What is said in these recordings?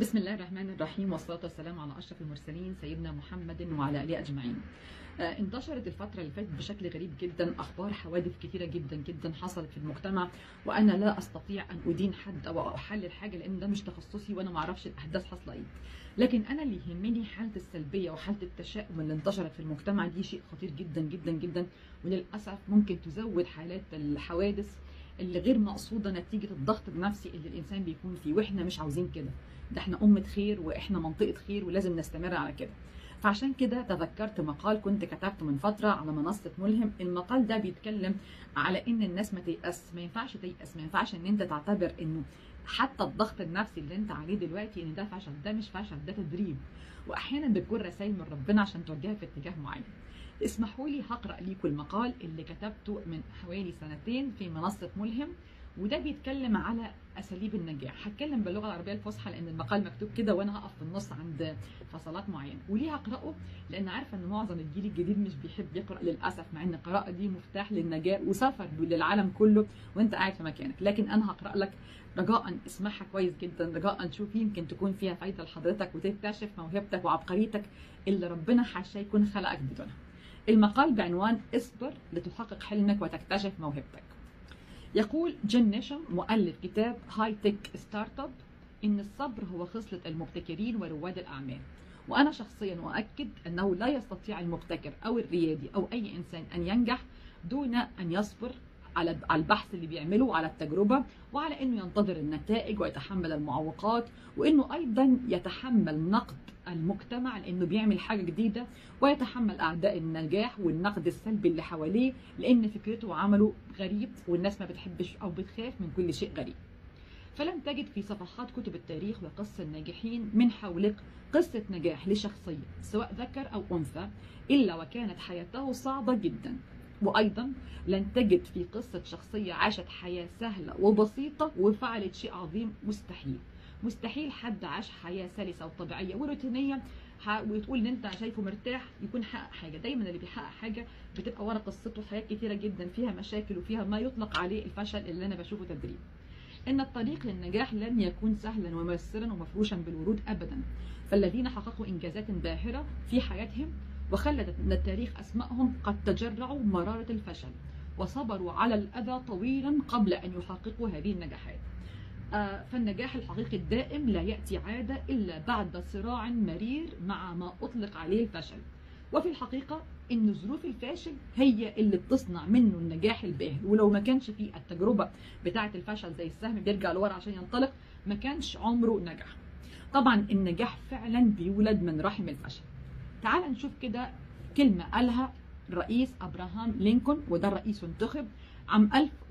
بسم الله الرحمن الرحيم والصلاة والسلام على أشرف المرسلين سيدنا محمد وعلى آله أجمعين. آه، انتشرت الفترة اللي فاتت بشكل غريب جدا أخبار حوادث كثيرة جدا جدا حصلت في المجتمع وأنا لا أستطيع أن أدين حد أو أحلل حاجة لأن ده مش تخصصي وأنا ما أعرفش الأحداث حاصلة إيه. لكن أنا اللي يهمني حالة السلبية وحالة التشاؤم اللي انتشرت في المجتمع دي شيء خطير جدا جدا جدا وللأسف ممكن تزود حالات الحوادث اللي غير مقصوده نتيجه الضغط النفسي اللي الانسان بيكون فيه واحنا مش عاوزين كده ده احنا امه خير واحنا منطقه خير ولازم نستمر على كده فعشان كده تذكرت مقال كنت كتبته من فتره على منصه ملهم المقال ده بيتكلم على ان الناس ما تيأس ما ينفعش تيأس ما ينفعش ان انت تعتبر انه حتى الضغط النفسي اللي انت عليه دلوقتي ان ده فشل ده مش فشل ده تدريب واحيانا بتكون رسائل من ربنا عشان توجهها في اتجاه معين اسمحوا لي هقرا ليكم المقال اللي كتبته من حوالي سنتين في منصه ملهم وده بيتكلم على اساليب النجاح هتكلم باللغه العربيه الفصحى لان المقال مكتوب كده وانا هقف في النص عند فصلات معينه وليه هقراه لان عارفه ان معظم الجيل الجديد مش بيحب يقرا للاسف مع ان القراءه دي مفتاح للنجاه وسفر للعالم كله وانت قاعد في مكانك لكن انا هقرا لك رجاء اسمعها كويس جدا رجاء تشوف يمكن تكون فيها فايده لحضرتك وتكتشف موهبتك وعبقريتك اللي ربنا حاشا يكون خلقك بدونها المقال بعنوان اصبر لتحقق حلمك وتكتشف موهبتك يقول جيم نيشم مؤلف كتاب هاي تك ستارت اب ان الصبر هو خصلة المبتكرين ورواد الاعمال وانا شخصيا اؤكد انه لا يستطيع المبتكر او الريادي او اي انسان ان ينجح دون ان يصبر على البحث اللي بيعمله على التجربه وعلى انه ينتظر النتائج ويتحمل المعوقات وانه ايضا يتحمل نقد المجتمع لانه بيعمل حاجه جديده ويتحمل اعداء النجاح والنقد السلبي اللي حواليه لان فكرته وعمله غريب والناس ما بتحبش او بتخاف من كل شيء غريب. فلم تجد في صفحات كتب التاريخ وقصص الناجحين من حولك قصه نجاح لشخصيه سواء ذكر او انثى الا وكانت حياته صعبه جدا وايضا لن تجد في قصه شخصيه عاشت حياه سهله وبسيطه وفعلت شيء عظيم مستحيل. مستحيل حد عاش حياه سلسه وطبيعيه وروتينيه وتقول ان انت شايفه مرتاح يكون حقق حاجه دايما اللي بيحقق حاجه بتبقى ورا قصته حاجات كتيره جدا فيها مشاكل وفيها ما يطلق عليه الفشل اللي انا بشوفه تدريب ان الطريق للنجاح لن يكون سهلا وميسرا ومفروشا بالورود ابدا فالذين حققوا انجازات باهره في حياتهم وخلدت من التاريخ اسمائهم قد تجرعوا مراره الفشل وصبروا على الاذى طويلا قبل ان يحققوا هذه النجاحات فالنجاح الحقيقي الدائم لا يأتي عادة إلا بعد صراع مرير مع ما أطلق عليه الفشل وفي الحقيقة إن ظروف الفاشل هي اللي بتصنع منه النجاح الباهر ولو ما كانش فيه التجربة بتاعة الفشل زي السهم بيرجع لورا عشان ينطلق ما كانش عمره نجح طبعا النجاح فعلا بيولد من رحم الفشل تعال نشوف كده كلمة قالها الرئيس أبراهام لينكولن وده الرئيس انتخب عام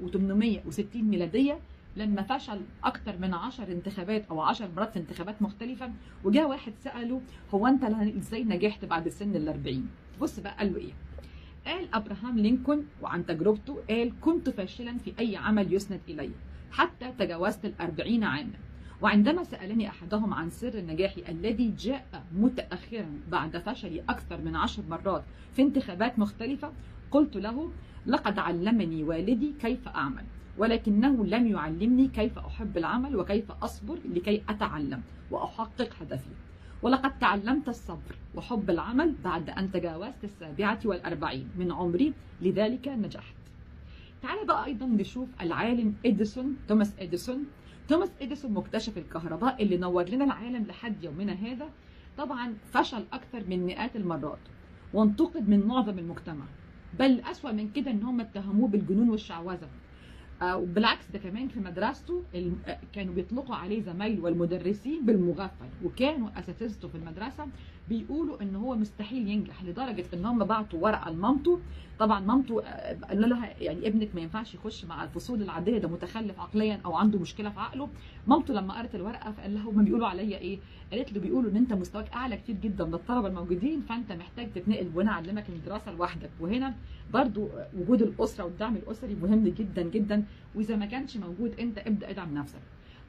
1860 ميلادية لما فشل اكتر من 10 انتخابات او 10 مرات في انتخابات مختلفه وجاء واحد ساله هو انت ازاي نجحت بعد سن ال 40 بص بقى قال له ايه قال ابراهام لينكولن وعن تجربته قال كنت فاشلا في اي عمل يسند الي حتى تجاوزت الأربعين عاما وعندما سألني أحدهم عن سر نجاحي الذي جاء متأخرا بعد فشلي أكثر من عشر مرات في انتخابات مختلفة قلت له لقد علمني والدي كيف أعمل ولكنه لم يعلمني كيف أحب العمل وكيف أصبر لكي أتعلم وأحقق هدفي ولقد تعلمت الصبر وحب العمل بعد أن تجاوزت السابعة والأربعين من عمري لذلك نجحت تعال بقى أيضا نشوف العالم إديسون توماس إديسون توماس إديسون مكتشف الكهرباء اللي نور لنا العالم لحد يومنا هذا طبعا فشل أكثر من مئات المرات وانتقد من معظم المجتمع بل أسوأ من كده إن هم اتهموه بالجنون والشعوذة وبالعكس ده كمان في مدرسته كانوا بيطلقوا عليه زمايله والمدرسين بالمغفل وكانوا اساتذته في المدرسه بيقولوا ان هو مستحيل ينجح لدرجه ان هم بعتوا ورقه لمامته طبعا مامته قال لها يعني ابنك ما ينفعش يخش مع الفصول العاديه ده متخلف عقليا او عنده مشكله في عقله مامته لما قرت الورقه فقال لها هم بيقولوا عليا ايه قالت له بيقولوا ان انت مستواك اعلى كتير جدا من الطلبه الموجودين فانت محتاج تتنقل وانا اعلمك الدراسه لوحدك وهنا برضو وجود الاسره والدعم الاسري مهم جدا جدا واذا ما كانش موجود انت ابدا ادعم نفسك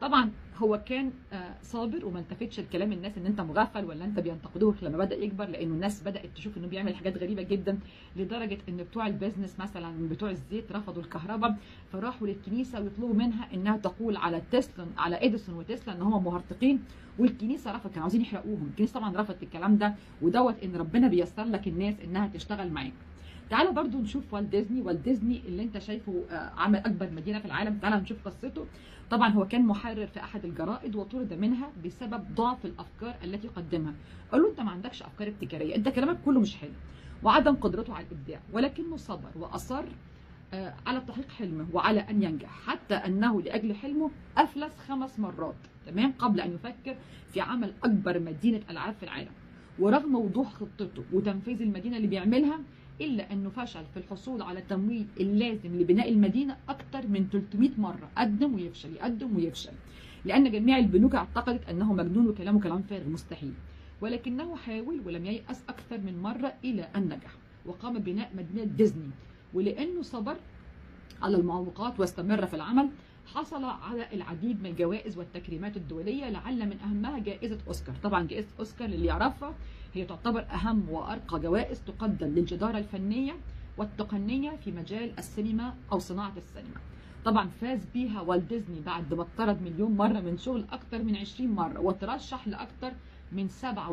طبعا هو كان آه، صابر وما التفتش لكلام الناس ان انت مغفل ولا انت بينتقدوه لما بدا يكبر لانه الناس بدات تشوف انه بيعمل حاجات غريبه جدا لدرجه ان بتوع البيزنس مثلا بتوع الزيت رفضوا الكهرباء فراحوا للكنيسه ويطلبوا منها انها تقول على تسلا على اديسون وتسلا ان هم مهرطقين والكنيسه رفضت كانوا عاوزين يحرقوهم الكنيسه طبعا رفضت الكلام ده ودوت ان ربنا بيسر لك الناس انها تشتغل معاك تعالى برضو نشوف والت ديزني والت ديزني اللي انت شايفه آه، عمل اكبر مدينه في العالم تعالى نشوف قصته طبعا هو كان محرر في احد الجرائد وطرد منها بسبب ضعف الافكار التي قدمها قالوا انت ما عندكش افكار ابتكاريه انت كلامك كله مش حلو وعدم قدرته على الابداع ولكنه صبر واصر آه، على تحقيق حلمه وعلى ان ينجح حتى انه لاجل حلمه افلس خمس مرات تمام قبل ان يفكر في عمل اكبر مدينه العاب في العالم ورغم وضوح خطته وتنفيذ المدينه اللي بيعملها الا انه فشل في الحصول على التمويل اللازم لبناء المدينه اكثر من 300 مره قدم ويفشل يقدم ويفشل لان جميع البنوك اعتقدت انه مجنون وكلامه كلام فارغ مستحيل ولكنه حاول ولم ييأس اكثر من مره الى ان نجح وقام ببناء مدينه ديزني ولانه صبر على المعوقات واستمر في العمل حصل على العديد من الجوائز والتكريمات الدوليه لعل من اهمها جائزه اوسكار طبعا جائزه اوسكار اللي يعرفها هي تعتبر اهم وارقى جوائز تقدم للجداره الفنيه والتقنيه في مجال السينما او صناعه السينما طبعا فاز بيها والت ديزني بعد ما اتطرد مليون مره من شغل اكتر من 20 مره وترشح لاكتر من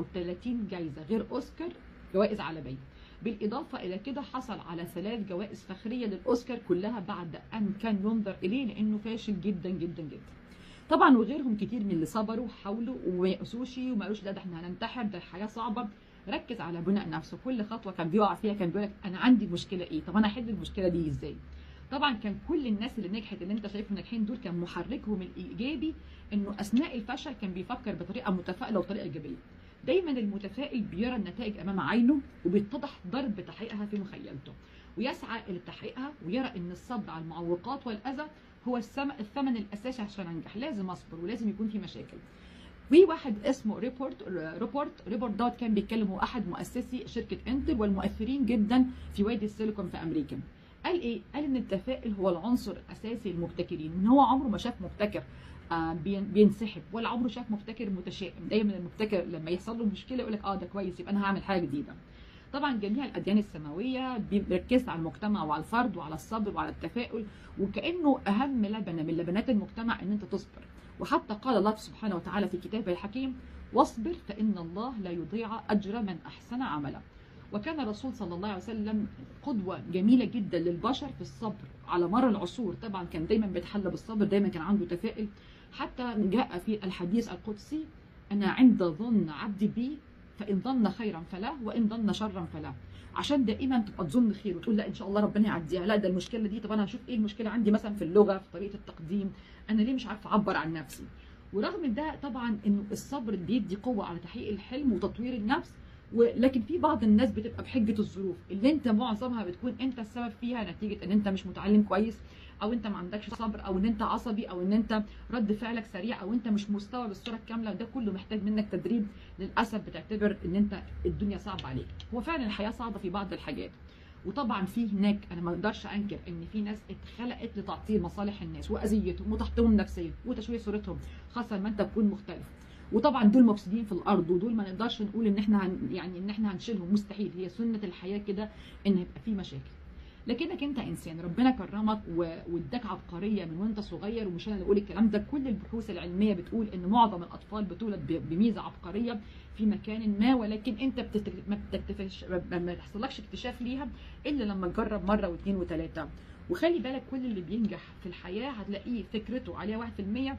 37 جايزه غير اوسكار جوائز عالميه بالإضافة إلى كده حصل على ثلاث جوائز فخرية للأوسكار كلها بعد أن كان ينظر إليه لأنه فاشل جدا جدا جدا طبعا وغيرهم كتير من اللي صبروا وحاولوا وما يأسوش وما قالوش لا ده احنا هننتحر ده الحياة صعبة ركز على بناء نفسه كل خطوة كان بيقع فيها كان بيقول لك أنا عندي مشكلة إيه طب أنا أحل المشكلة دي إزاي طبعا كان كل الناس اللي نجحت اللي انت شايفهم ناجحين دول كان محركهم الايجابي انه اثناء الفشل كان بيفكر بطريقه متفائله وطريقه ايجابيه دايما المتفائل بيرى النتائج امام عينه وبيتضح ضرب تحقيقها في مخيلته ويسعى الى تحقيقها ويرى ان الصبر على المعوقات والاذى هو السم- الثمن الاساسي عشان انجح لازم اصبر ولازم يكون في مشاكل في واحد اسمه ريبورت ريبورت ريبورت دوت كان بيتكلم هو احد مؤسسي شركه انتل والمؤثرين جدا في وادي السيليكون في امريكا قال ايه قال ان التفاؤل هو العنصر الاساسي للمبتكرين ان هو عمره ما شاف مبتكر آه، بين- بينسحب ولا عمره شاف مبتكر متشائم دايما المبتكر لما يحصل له مشكله يقول لك اه ده كويس يبقى انا هعمل حاجه جديده طبعا جميع الاديان السماويه بيركز على المجتمع وعلى الفرد وعلى الصبر وعلى التفاؤل وكانه اهم لبنه من لبنات المجتمع ان انت تصبر وحتى قال الله سبحانه وتعالى في كتابه الحكيم واصبر فان الله لا يضيع اجر من احسن عملا وكان الرسول صلى الله عليه وسلم قدوة جميلة جدا للبشر في الصبر على مر العصور طبعا كان دايما بيتحلى بالصبر دايما كان عنده تفاؤل حتى جاء في الحديث القدسي أنا عند ظن عبدي بي فإن ظن خيرا فلا وإن ظن شرا فلا عشان دائما تبقى تظن خير وتقول لا ان شاء الله ربنا يعديها لا ده المشكله دي طب انا هشوف ايه المشكله عندي مثلا في اللغه في طريقه التقديم انا ليه مش عارفه اعبر عن نفسي ورغم ده طبعا انه الصبر بيدي قوه على تحقيق الحلم وتطوير النفس ولكن في بعض الناس بتبقى بحجه الظروف اللي انت معظمها بتكون انت السبب فيها نتيجه ان انت مش متعلم كويس او انت ما عندكش صبر او ان انت عصبي او ان انت رد فعلك سريع او انت مش مستوعب الصوره الكامله ده كله محتاج منك تدريب للاسف بتعتبر ان انت الدنيا صعبه عليك هو فعلا الحياه صعبه في بعض الحاجات وطبعا في هناك انا ما اقدرش انكر ان في ناس اتخلقت لتعطيل مصالح الناس واذيتهم وتحطيمهم نفسيا وتشويه صورتهم خاصه لما انت تكون مختلف وطبعا دول مفسدين في الارض ودول ما نقدرش نقول ان احنا هن يعني ان احنا هنشيلهم مستحيل هي سنه الحياه كده ان يبقى في مشاكل لكنك انت انسان ربنا كرمك و- واداك عبقريه من وانت صغير ومش انا اللي بقول الكلام ده كل البحوث العلميه بتقول ان معظم الاطفال بتولد ب- بميزه عبقريه في مكان ما ولكن انت بتت... ما بتكتفش ما ما يحصلكش اكتشاف ليها الا لما تجرب مره واثنين وثلاثه وخلي بالك كل اللي بينجح في الحياه هتلاقيه فكرته عليها 1%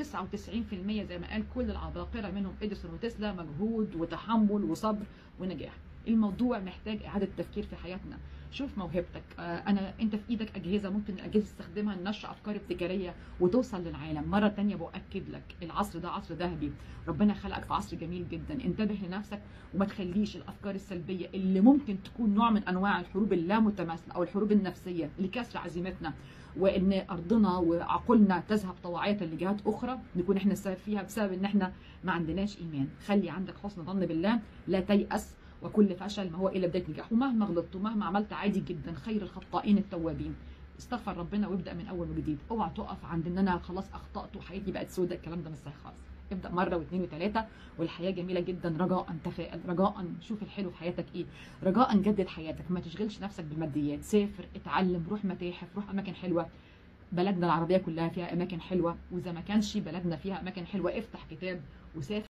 و99% زي ما قال كل العباقره منهم اديسون وتسلا مجهود وتحمل وصبر ونجاح الموضوع محتاج اعاده تفكير في حياتنا شوف موهبتك آه، انا انت في ايدك اجهزه ممكن الاجهزه تستخدمها لنشر افكار ابتكاريه وتوصل للعالم مره تانية باكد لك العصر ده عصر ذهبي ربنا خلقك في عصر جميل جدا انتبه لنفسك وما تخليش الافكار السلبيه اللي ممكن تكون نوع من انواع الحروب اللامتماثله او الحروب النفسيه لكسر عزيمتنا وان ارضنا وعقولنا تذهب طواعيه لجهات اخرى نكون احنا السبب فيها بسبب ان احنا ما عندناش ايمان خلي عندك حسن ظن بالله لا تيأس وكل فشل ما هو الا بدايه نجاح ومهما غلطت ومهما عملت عادي جدا خير الخطائين التوابين استغفر ربنا وابدا من اول وجديد اوعى تقف عند ان انا خلاص اخطات وحياتي بقت سودة الكلام ده مش صحيح خالص ابدا مره واثنين وثلاثه والحياه جميله جدا رجاء تفائل رجاء شوف الحلو في حياتك ايه رجاء جدد حياتك ما تشغلش نفسك بالماديات سافر اتعلم روح متاحف روح اماكن حلوه بلدنا العربيه كلها فيها اماكن حلوه واذا ما كانش بلدنا فيها اماكن حلوه افتح كتاب وسافر